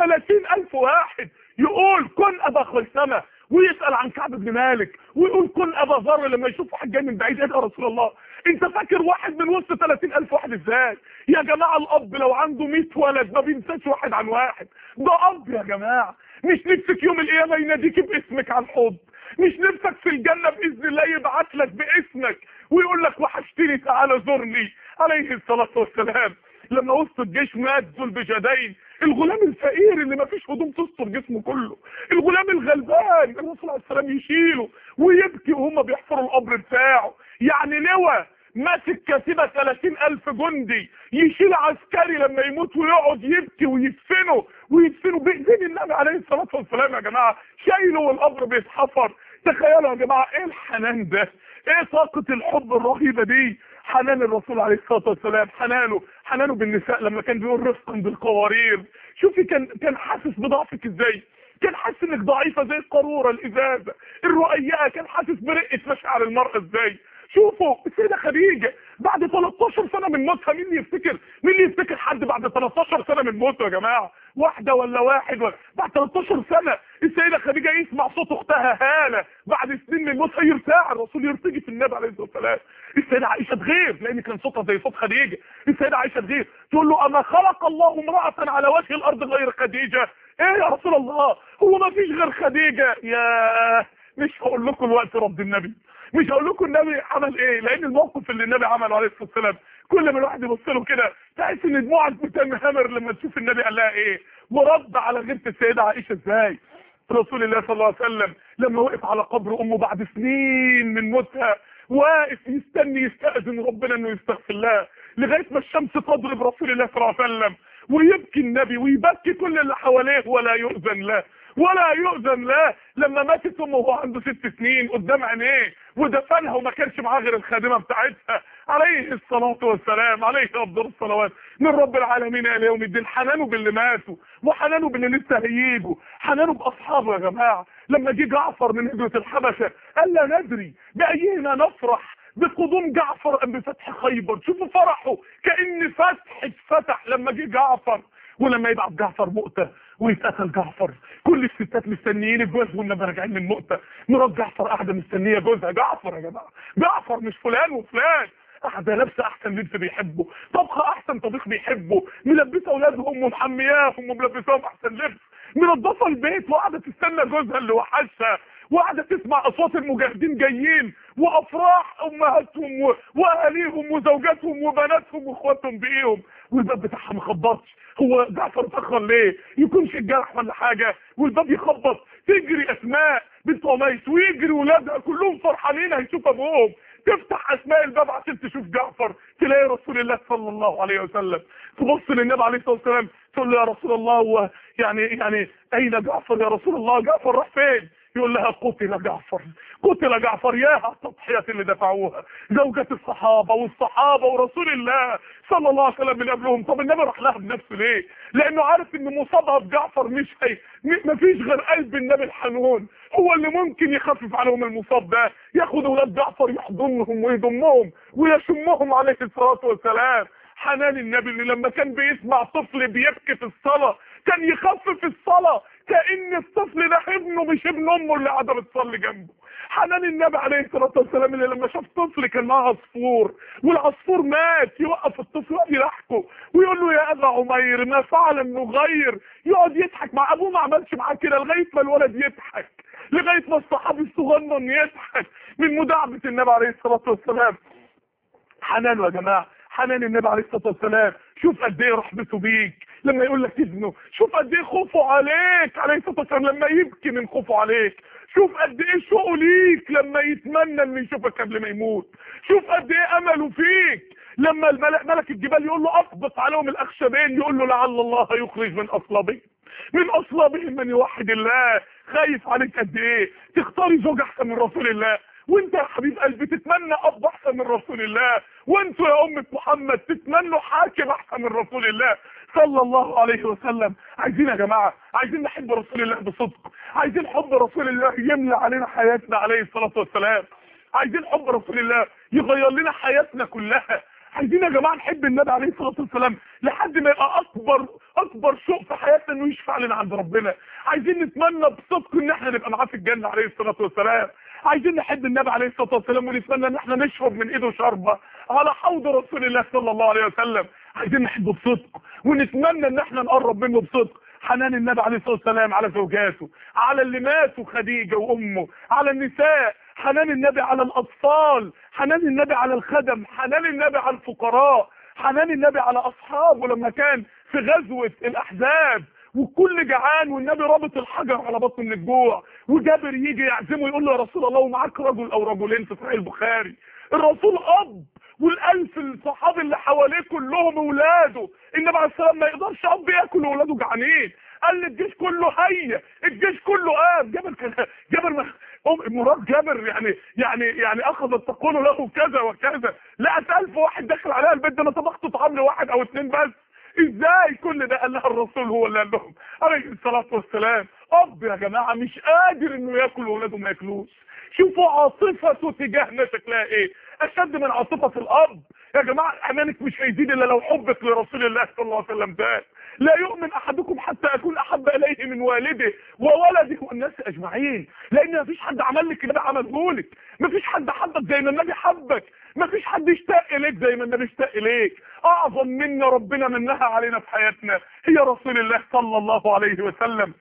30000 واحد يقول كن ابا خيثمه ويسال عن كعب بن مالك ويقول كن ابا ذر لما يشوف واحد جاي من بعيد ايه يا رسول الله انت فاكر واحد من وسط 30000 واحد ازاي يا جماعه الاب لو عنده 100 ولد ما بينساش واحد عن واحد ده اب يا جماعه مش نفسك يوم القيامه يناديك باسمك على الحوض مش نفسك في الجنة بإذن الله يبعت لك باسمك ويقول لك وحشتني تعالى زرني عليه الصلاة والسلام لما وسط الجيش مات ذو البجدين الغلام الفقير اللي ما فيش هدوم تستر جسمه كله الغلام الغلبان الرسول عليه السلام يشيله ويبكي وهم بيحفروا القبر بتاعه يعني لواء ماسك كتيبة 30000 جندي يشيل عسكري لما يموت ويقعد يبكي ويدفنه ويدفنه باذن النبي عليه الصلاه والسلام يا جماعه شايله والقبر بيتحفر تخيلوا يا جماعه ايه الحنان ده ايه طاقه الحب الرهيبه دي حنان الرسول عليه الصلاه والسلام حنانه حنانه بالنساء لما كان بيقول رفقا بالقوارير شوفي كان كان حاسس بضعفك ازاي كان حاسس انك ضعيفه زي القاروره الازازه الرؤيئه كان حاسس برقه مشاعر المراه ازاي شوفوا السيدة خديجة بعد 13 سنة من موتها مين اللي يفتكر مين اللي يفتكر حد بعد 13 سنة من موته يا جماعة واحدة ولا واحد ولا بعد 13 سنة السيدة خديجة يسمع صوت اختها هالة بعد سنين من موتها يرتاع الرسول يرتجي في النبي عليه الصلاة والسلام السيدة عائشة تغير لان كان صوتها زي صوت خديجة السيدة عائشة تغير تقول له اما خلق الله امرأة على وجه الارض غير خديجة ايه يا رسول الله هو ما فيش غير خديجة يا مش هقول لكم الوقت رب النبي مش هقول لكم النبي عمل ايه لان الموقف اللي النبي عمله عليه الصلاه والسلام كل ما الواحد يبص له كده تحس ان دموعك بتنهمر لما تشوف النبي قال لها ايه مرد على غيره السيده عائشه ازاي رسول الله صلى الله عليه وسلم لما وقف على قبر امه بعد سنين من موتها واقف يستني يستأذن ربنا انه يستغفر الله لغايه ما الشمس تضرب رسول الله صلى الله عليه وسلم ويبكي النبي ويبكي كل اللي حواليه ولا يؤذن له ولا يؤذن له لما ماتت امه وهو عنده ست سنين قدام عينيه ودفنها وما كانش معاه غير الخادمه بتاعتها عليه الصلاه والسلام عليه افضل الصلوات من رب العالمين الى يوم الدين حنانه باللي ماتوا وحنانه باللي لسه هيجوا حنانه باصحابه يا جماعه لما جه جعفر من هجره الحبشه قال لا ندري بايهما نفرح بقدوم جعفر ام بفتح خيبر شوفوا فرحه كان فتح اتفتح لما جه جعفر ولما يبعت جعفر مؤتة ويتقتل جعفر كل الستات مستنيين الجواز لما راجعين من مؤتة مرات جعفر قاعده مستنيه جوزها جعفر يا جماعه جعفر مش فلان وفلان قاعده لابسه احسن لبس بيحبه طبخه احسن طبيخ بيحبه ملبسه اولادهم ومحمياهم وملبساهم احسن لبس منظفه البيت وقاعده تستنى جوزها اللي وحشها وقاعده تسمع اصوات المجاهدين جايين وافراح امهاتهم و- واهاليهم وزوجاتهم وبناتهم واخواتهم بايهم والباب بتاعها ما خبطش هو جعفر اتاخر ليه يكونش الجرح ولا حاجه والباب يخبط تجري اسماء بنت عميس ويجري ولادها كلهم فرحانين هيشوف ابوهم تفتح اسماء الباب عشان تشوف جعفر تلاقي رسول الله صلى الله عليه وسلم تبص للنبي عليه الصلاه والسلام تقول له يا رسول الله هو يعني يعني اين جعفر يا رسول الله جعفر راح فين يقول لها قتل جعفر قتل جعفر ياها التضحيات اللي دفعوها زوجة الصحابة والصحابة ورسول الله صلى الله عليه وسلم من قبلهم طب النبي راح لها بنفسه ليه لانه عارف ان مصابها بجعفر مش هي م- مفيش غير قلب النبي الحنون هو اللي ممكن يخفف عليهم المصاب ده ياخد اولاد جعفر يحضنهم ويضمهم ويشمهم عليه الصلاة والسلام حنان النبي اللي لما كان بيسمع طفل بيبكي في الصلاة كان يخفف الصلاة كأن الطفل ده ابنه مش ابن امه اللي قاعدة بتصلي جنبه حنان النبي عليه الصلاة والسلام اللي لما شاف طفل كان معاه عصفور والعصفور مات يوقف الطفل ويقعد يضحكه ويقول له يا ابا عمير ما فعل المغير يقعد يضحك مع ابوه ما عملش معاه كده لغايه ما الولد يضحك لغايه ما الصحابي الصغنن يضحك من مداعبه النبي عليه الصلاه والسلام حنان يا جماعه حنان النبي عليه الصلاه والسلام شوف قد ايه رحمته بيك لما يقول لك ابنه شوف قد ايه خوفه عليك عليه الصلاه والسلام لما يبكي من خوفه عليك شوف قد ايه شوقه ليك لما يتمنى انه يشوفك قبل ما يموت شوف قد ايه امله فيك لما الملك ملك الجبال يقول له اطبق عليهم الاخشبين يقول له لعل الله يخرج من اصلابهم من اصلابهم من يوحد الله خايف عليك قد ايه تختاري زوج احسن من رسول الله وانت يا حبيب قلبي تتمنى اب احسن من رسول الله وانتوا يا امة محمد تتمنوا حاكم احسن من رسول الله صلى الله عليه وسلم عايزين يا جماعة عايزين نحب رسول الله بصدق عايزين حب رسول الله يملى علينا حياتنا عليه الصلاة والسلام عايزين حب رسول الله يغير لنا حياتنا كلها عايزين يا جماعه نحب النبي عليه الصلاه والسلام لحد ما يبقى اكبر اكبر شوق في حياتنا انه يشفع لنا عند ربنا عايزين نتمنى بصدق ان احنا نبقى معاه في الجنه عليه الصلاه والسلام عايزين نحب النبي عليه الصلاه والسلام ونتمنى ان احنا نشرب من ايده شربه على حوض رسول الله صلى الله عليه وسلم عايزين نحبه بصدق ونتمنى ان احنا نقرب منه بصدق حنان النبي عليه الصلاه والسلام على زوجاته على اللي ماتوا خديجه وامه على النساء حنان النبي على الاطفال حنان النبي على الخدم حنان النبي على الفقراء حنان النبي على اصحابه لما كان في غزوه الاحزاب والكل جعان والنبي رابط الحجر على بطن من الجوع وجابر يجي يعزمه يقول له يا رسول الله ومعاك رجل او رجلين في صحيح البخاري الرسول اب والالف الصحابي اللي حواليه كلهم اولاده النبي عليه السلام ما يقدرش اب ياكل واولاده جعانين قال لي الجيش كله هيا الجيش كله قام جابر كان جابر ما- أم مراد جابر يعني يعني يعني اخذت تقول له كذا وكذا لقت ألف واحد داخل عليها البيت ده انا طبخت طعام لواحد او اتنين بس ازاي كل ده قال لها الرسول هو اللي قال لهم عليه الصلاه والسلام اب يا جماعه مش قادر انه ياكل واولاده ما ياكلوش شوفوا عاطفته تجاهنا شكلها ايه اشد من عاطفه الاب يا جماعه امانك مش هيزيد الا لو حبك لرسول الله صلى الله عليه وسلم زاد لا يؤمن احدكم حتى اكون احب اليه من والده وولده والناس اجمعين لان مفيش حد عمل لك اللي عمله لك مفيش حد حبك زي ما النبي حبك مفيش حد اشتاق اليك زي ما النبي اشتاق اليك اعظم منا ربنا منها علينا في حياتنا هي رسول الله صلى الله عليه وسلم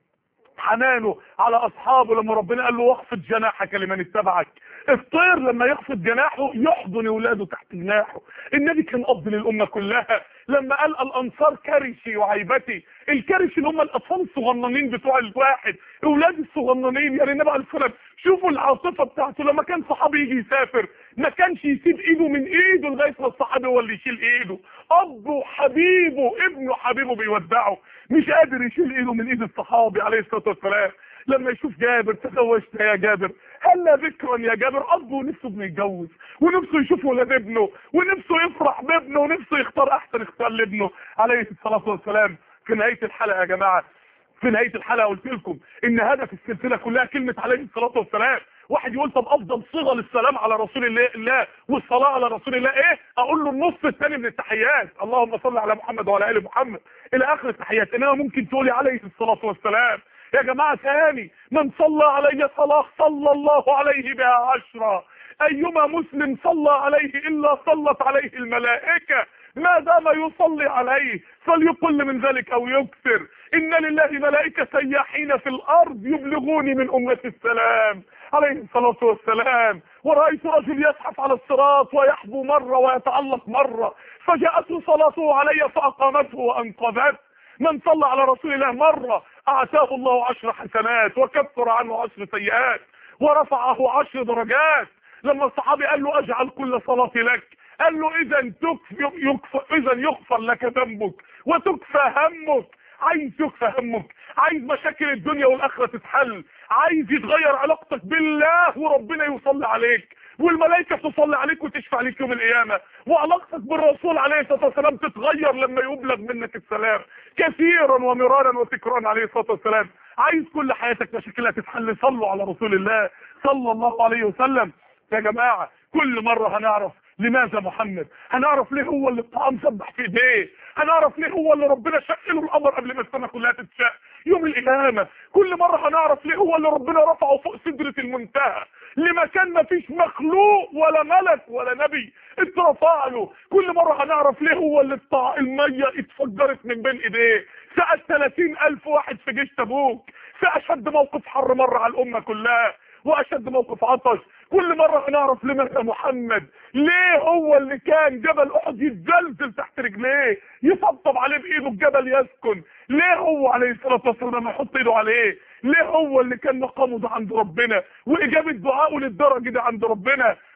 حنانه على اصحابه لما ربنا قال له واخفض جناحك لمن اتبعك الطير لما يخفض جناحه يحضن اولاده تحت جناحه النبي كان اب للامه كلها لما قال الانصار كرشي وعيبتي الكرش اللي هم الاطفال الصغننين بتوع الواحد اولاد الصغننين يعني النبي عليه الصلاه والسلام شوفوا العاطفه بتاعته لما كان صحابي يجي يسافر ما كانش يسيب ايده من ايده لغايه ما الصحابي هو اللي يشيل ايده ابه حبيبه ابنه حبيبه بيودعه مش قادر يشيل ايده من ايد الصحابي عليه الصلاه والسلام لما يشوف جابر تزوجت يا جابر هلا بكرا يا جابر ابه نفسه ابنه يتجوز ونفسه يشوف ولاد ابنه ونفسه يفرح بابنه ونفسه يختار احسن اختيار لابنه عليه الصلاه والسلام في نهايه الحلقه يا جماعه في نهايه الحلقه قلت لكم ان هدف السلسله كلها كلمه عليه الصلاه والسلام واحد يقول طب افضل صيغه للسلام على رسول الله الله والصلاه على رسول الله ايه اقول له النص الثاني من التحيات اللهم صل على محمد وعلى ال محمد الى اخر التحيات انما ممكن تقولي عليه الصلاه والسلام يا جماعه ثاني من صلى علي صلاه صلى الله عليه بها عشرا ايما مسلم صلى عليه الا صلت عليه الملائكه ما دام يصلي عليه فليقل من ذلك او يكثر ان لله ملائكه سياحين في الارض يبلغوني من امه السلام عليه الصلاه والسلام ورايت رجل يزحف على الصراط ويحبو مره ويتعلق مره فجاءته صلاته علي فاقامته وانقذته من صلى على رسول الله مرة أعتاه الله عشر حسنات وكفر عنه عشر سيئات ورفعه عشر درجات لما الصحابي قال له أجعل كل صلاتي لك قال له إذا تكفر يكفر إذا يغفر لك ذنبك وتكفى همك عايز يكفى همك عايز مشاكل الدنيا والآخرة تتحل عايز يتغير علاقتك بالله وربنا يصلي عليك والملائكة تصلي عليك وتشفع عليك يوم القيامة وعلاقتك بالرسول عليه الصلاة والسلام تتغير لما يبلغ منك السلام كثيرا ومرارا وتكرارا عليه الصلاة والسلام عايز كل حياتك مشاكلها تتحل صلوا على رسول الله صلى الله عليه وسلم يا جماعة كل مرة هنعرف لماذا محمد هنعرف ليه هو اللي الطعام سبح في ايديه هنعرف ليه هو اللي ربنا شق له القمر قبل ما السماء كلها تتشق يوم القيامة كل مرة هنعرف ليه هو اللي ربنا رفعه فوق سدرة المنتهى لمكان ما فيش مخلوق ولا ملك ولا نبي اترفع له كل مرة هنعرف ليه هو اللي الطع... المية اتفجرت من بين ايديه سأل 30 ألف واحد في جيش تبوك في أشد موقف حر مر على الأمة كلها وأشد موقف عطش كل مرة هنعرف لماذا محمد ليه هو اللي كان جبل أحد يتزلزل تحت رجليه يطبطب عليه بإيده الجبل يسكن ليه هو عليه الصلاة والسلام لما يحط إيده عليه ليه هو اللي كان مقامه ده عند ربنا وإجابة دعائه للدرجة ده عند ربنا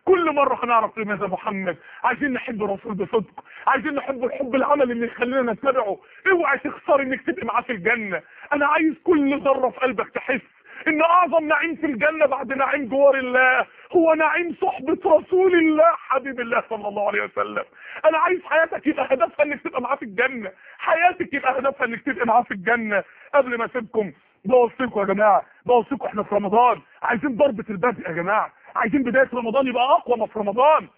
كل مرة هنعرف لماذا محمد عايزين نحب الرسول بصدق عايزين نحب الحب العمل اللي يخلينا نتبعه اوعى تخسر انك تبقى معاه في الجنة انا عايز كل ذرة في قلبك تحس ان اعظم نعيم في الجنة بعد نعيم جوار الله هو نعيم صحبة رسول الله حبيب الله صلى الله عليه وسلم انا عايز حياتك يبقى هدفها انك تبقى معاه في الجنة حياتك يبقى هدفها انك تبقى معاه في الجنة قبل ما اسيبكم بوصيكم يا جماعة بوصيكم احنا في رمضان عايزين ضربة البدء يا جماعة عايزين بداية رمضان يبقى اقوى ما في رمضان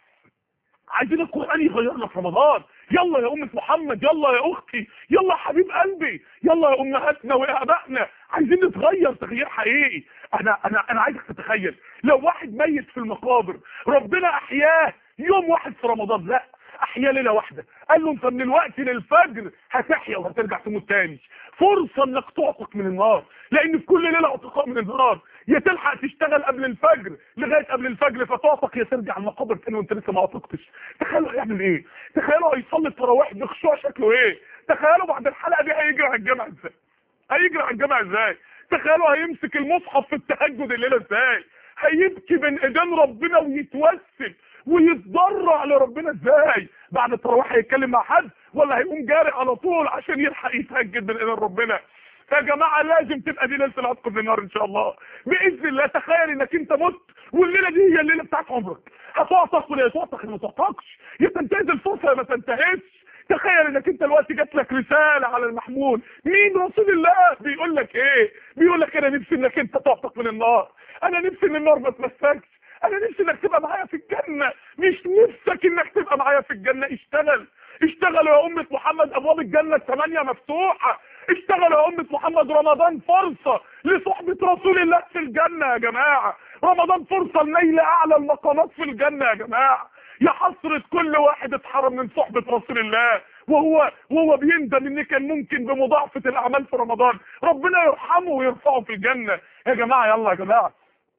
عايزين القرآن يغيرنا في رمضان يلا يا أمة محمد يلا يا أختي يلا يا حبيب قلبي يلا يا أمهاتنا ويا أبائنا عايزين نتغير تغيير حقيقي أنا أنا أنا عايزك تتخيل لو واحد ميت في المقابر ربنا أحياه يوم واحد في رمضان لا أحياه ليلة واحدة قال له أنت من الوقت للفجر هتحيا وهترجع تموت تاني فرصة انك تعتق من النار لان في كل ليلة اعتقاء من النار يا تلحق تشتغل قبل الفجر لغاية قبل الفجر فتعتق يا ترجع المقابر تاني وانت لسه ما اعتقتش تخيلوا هيعمل ايه تخيلوا هيصلي التراويح بخشوع شكله ايه تخيلوا بعد الحلقة دي هيجري على الجامع ازاي هيجري على الجامع ازاي تخيلوا هيمسك المصحف في التهجد الليلة ازاي هيبكي بين ايدين ربنا ويتوسل ويتضرع لربنا ازاي بعد التراويح هيتكلم مع حد ولا هيقوم جاري على طول عشان يلحق يتهجد بين ايدين ربنا يا جماعه لازم تبقى دي ليله العتق من النار ان شاء الله باذن الله تخيل انك انت مت والليله دي هي الليله بتاعت عمرك هتعتق ولا تعتق ما تعتقش يا تنتهز الفرصه يا ما تنتهزش تخيل انك انت دلوقتي جات لك رساله على المحمول مين رسول الله بيقول لك ايه بيقول لك انا نفسي انك انت تعتق من النار انا نفسي ان النار ما تمسكش انا نفسي انك تبقى معايا في الجنه مش نفسك انك تبقى معايا في الجنه اشتغل اشتغلوا يا امه محمد ابواب الجنه الثمانيه مفتوحه اشتغلوا يا امه محمد رمضان فرصه لصحبه رسول الله في الجنه يا جماعه رمضان فرصه لنيل اعلى المقامات في الجنه يا جماعه يا حسرة كل واحد اتحرم من صحبة رسول الله وهو وهو بيندم ان كان ممكن بمضاعفة الاعمال في رمضان ربنا يرحمه ويرفعه في الجنة يا جماعة يلا يا جماعة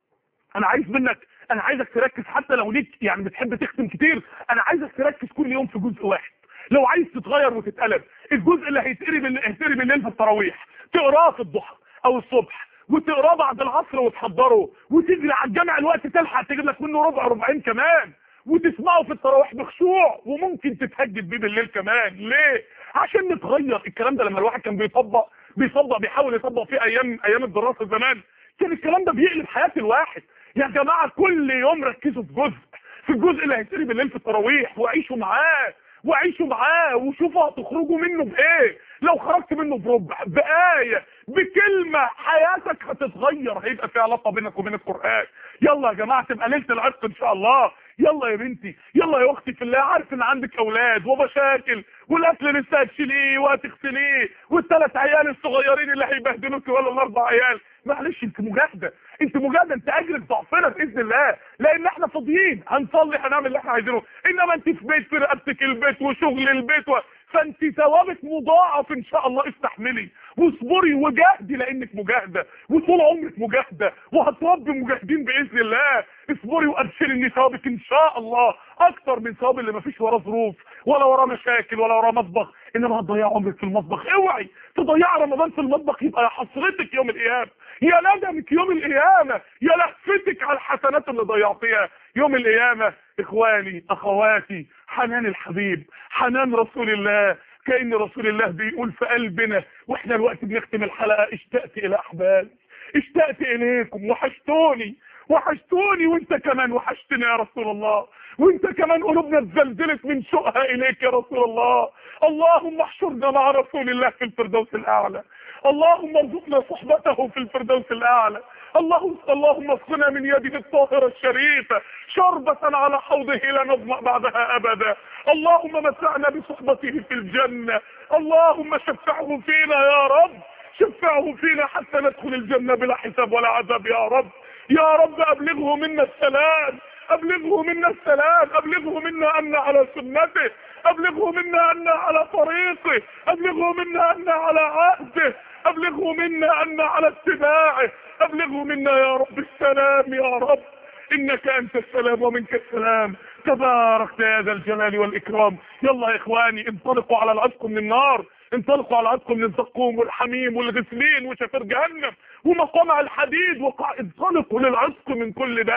انا عايز منك انا عايزك تركز حتى لو ليك يعني بتحب تختم كتير انا عايزك تركز كل يوم في جزء واحد لو عايز تتغير وتتقلب الجزء اللي هيتقري بال- هيتقري بالليل في التراويح تقراه في الضحى او الصبح وتقراه بعد العصر وتحضره وتجري على الجامع الوقت تلحق تجيب لك منه ربع ربعين كمان وتسمعه في التراويح بخشوع وممكن تتهجد بيه بالليل كمان ليه عشان نتغير الكلام ده لما الواحد كان بيطبق بيطبق بيحاول يطبق فيه ايام ايام الدراسه زمان كان الكلام ده بيقلب حياه الواحد يا جماعه كل يوم ركزوا في جزء في الجزء اللي هيتقري بالليل في التراويح وعيشوا معاه وعيشوا معاه وشوفوا هتخرجوا منه بايه لو خرجت منه بربع بآية بكلمة حياتك هتتغير هيبقى في علاقة بينك وبين القرآن يلا يا جماعة تبقى ليلة العتق ان شاء الله يلا يا بنتي يلا يا اختي في الله عارف ان عندك اولاد ومشاكل والاكل لسه هتشيليه وهتغسليه والثلاث عيال الصغيرين اللي هيبهدلوك ولا الاربع عيال معلش انت مجاهده انت مجاهده انت اجرك ضعفنا باذن الله لان احنا فاضيين هنصلي هنعمل اللي احنا عايزينه انما انت في بيت في رقبتك البيت وشغل البيت و... فانت ثوابك مضاعف ان شاء الله استحملي واصبري وجاهدي لانك مجاهده وطول عمرك مجاهده وهتربي مجاهدين باذن الله اصبري وابشري ان ثوابك ان شاء الله اكتر من ثواب اللي ما فيش وراه ظروف ولا وراه مشاكل ولا وراه مطبخ انما هتضيع عمرك في المطبخ اوعي تضيع رمضان في المطبخ يبقى يا حسرتك يوم القيامه يا ندمك يوم القيامه يا لهفتك على الحسنات اللي ضيعتيها يوم القيامه اخواني اخواتي حنان الحبيب حنان رسول الله كأن رسول الله بيقول في قلبنا واحنا الوقت بنختم الحلقة اشتقت الى احبابي اشتقت اليكم وحشتوني وحشتوني وانت كمان وحشتني يا رسول الله وانت كمان قلوبنا اتزلزلت من شوقها اليك يا رسول الله اللهم احشرنا مع رسول الله في الفردوس الاعلى اللهم ارزقنا صحبته في الفردوس الاعلى اللهم اللهم اسقنا من يده الطاهره الشريفه شربة على حوضه لا نظمأ بعدها ابدا اللهم متعنا بصحبته في الجنه اللهم شفعه فينا يا رب شفعه فينا حتى ندخل الجنة بلا حساب ولا عذاب يا رب يا رب أبلغه منا السلام أبلغه منا السلام أبلغه منا أن على سنته أبلغه منا أن على طريقه أبلغه منا أن على عهده أبلغه منا أن على اتباعه أبلغه منا يا رب السلام يا رب إنك أنت السلام ومنك السلام تبارك يا ذا الجلال والإكرام يلا يا إخواني انطلقوا على العتق من النار انطلقوا على العتق من الزقوم والحميم والغسلين وشفير جهنم ومقامع الحديد وقع انطلقوا للعتق من كل ده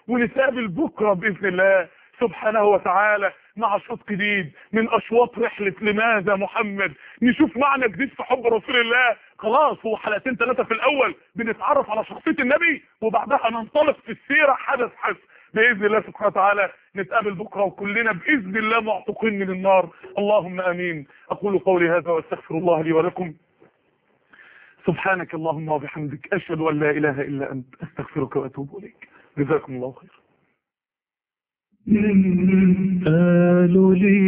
ونتقابل بكرة بإذن الله سبحانه وتعالى مع شوط جديد من اشواط رحلة لماذا محمد نشوف معنى جديد في حب رسول الله خلاص هو حلقتين ثلاثة في الاول بنتعرف على شخصية النبي وبعدها ننطلق في السيرة حدث حدث باذن الله سبحانه وتعالى نتقابل بكره وكلنا باذن الله معتقين من النار اللهم امين اقول قولي هذا واستغفر الله لي ولكم سبحانك اللهم وبحمدك اشهد ان لا اله الا انت استغفرك واتوب اليك جزاكم الله خير قالوا لي